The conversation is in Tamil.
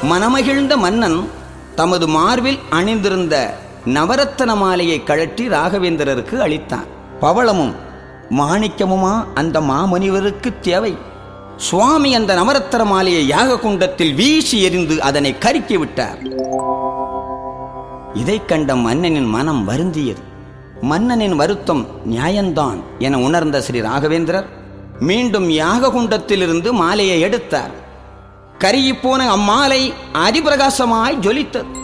மனமகிழ்ந்த மன்னன் தமது மார்பில் அணிந்திருந்த நவரத்தன மாலையை கழற்றி ராகவேந்திரருக்கு அளித்தான் பவளமும் மாணிக்கமுமா அந்த மாமுனிவருக்கு தேவை சுவாமி அந்த நவரத்தன மாலையை யாக குண்டத்தில் வீசி எறிந்து அதனை கருக்கி விட்டார் இதைக் கண்ட மன்னனின் மனம் வருந்தியது மன்னனின் வருத்தம் நியாயம்தான் என உணர்ந்த ஸ்ரீ ராகவேந்திரர் மீண்டும் யாக குண்டத்திலிருந்து மாலையை எடுத்தார் கருகிப்போன அம்மாலை அதிபிரகாசமாய் ஜொலித்தது